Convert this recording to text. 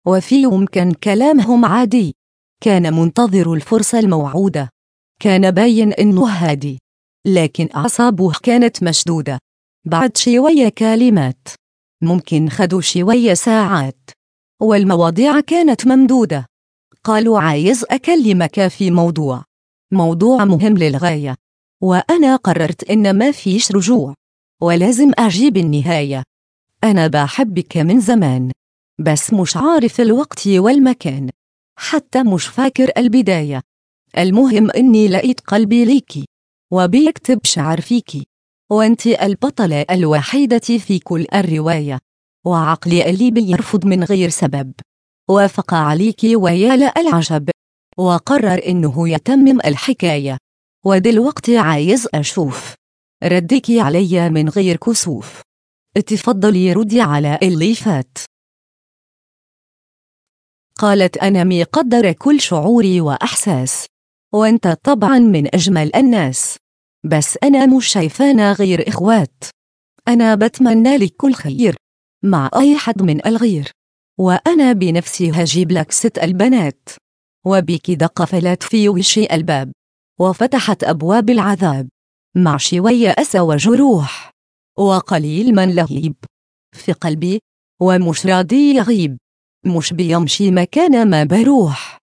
وفي يوم كان كلامهم عادي كان منتظر الفرصة الموعودة كان باين إنه هادي لكن أعصابه كانت مشدودة بعد شوية كلمات ممكن خدوا شوية ساعات والمواضيع كانت ممدودة قالوا عايز أكلمك في موضوع موضوع مهم للغاية وأنا قررت إن ما فيش رجوع ولازم أجيب النهاية أنا بحبك من زمان بس مش عارف الوقت والمكان حتى مش فاكر البداية المهم إني لقيت قلبي ليكي وبيكتب شعر فيكي وانت البطلة الوحيدة في كل الرواية وعقلي اللي بيرفض من غير سبب وافق عليكي ويا العجب وقرر إنه يتمم الحكاية ودلوقتي عايز أشوف رديكي علي من غير كسوف تفضلي ردي على اللي فات قالت أنا مقدر كل شعوري وأحساس وأنت طبعا من أجمل الناس بس أنا مش شايفانا غير إخوات أنا بتمنى لك كل خير مع أي حد من الغير وأنا بنفسي هجيب لك ست البنات وبكده قفلت في وشي الباب وفتحت أبواب العذاب مع شوية أسى وجروح وقليل من لهيب في قلبي ومش راضي يغيب مش بيمشي مكان ما بروح